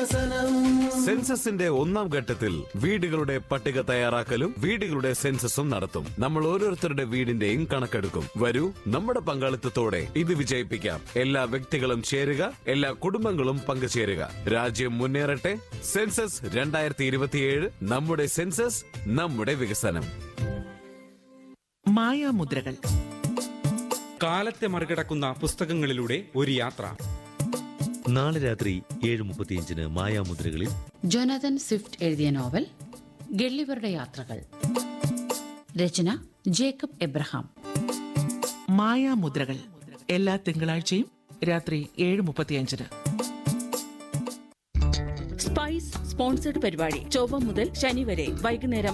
സെൻസസിന്റെ ഒന്നാം ഘട്ടത്തിൽ വീടുകളുടെ പട്ടിക തയ്യാറാക്കലും വീടുകളുടെ സെൻസസും നടത്തും നമ്മൾ ഓരോരുത്തരുടെ വീടിന്റെയും കണക്കെടുക്കും വരൂ നമ്മുടെ പങ്കാളിത്തത്തോടെ ഇത് വിജയിപ്പിക്കാം എല്ലാ വ്യക്തികളും ചേരുക എല്ലാ കുടുംബങ്ങളും പങ്കുചേരുക രാജ്യം മുന്നേറട്ടെ സെൻസസ് രണ്ടായിരത്തി ഇരുപത്തിയേഴ് നമ്മുടെ സെൻസസ് നമ്മുടെ വികസനം മായാമുദ്രകൾ കാലത്തെ മറികടക്കുന്ന പുസ്തകങ്ങളിലൂടെ ഒരു യാത്ര നാളെ രാത്രി ഏഴ് മുപ്പത്തിയഞ്ചിന് മായാമുദ്രകളിൽ ജോനാഥൻ സ്വിഫ്റ്റ് എഴുതിയ നോവൽ ഗള്ളിവരുടെ യാത്രകൾ രചന ജേക്കബ് എബ്രഹാം മായാമുദ്രകൾ എല്ലാ തിങ്കളാഴ്ചയും രാത്രി ഏഴ് മുപ്പത്തിയഞ്ചിന് സ്പൈസ് സ്പോൺസർഡ് പരിപാടി ചൊവ്വ മുതൽ ശനി വരെ വൈകുന്നേരം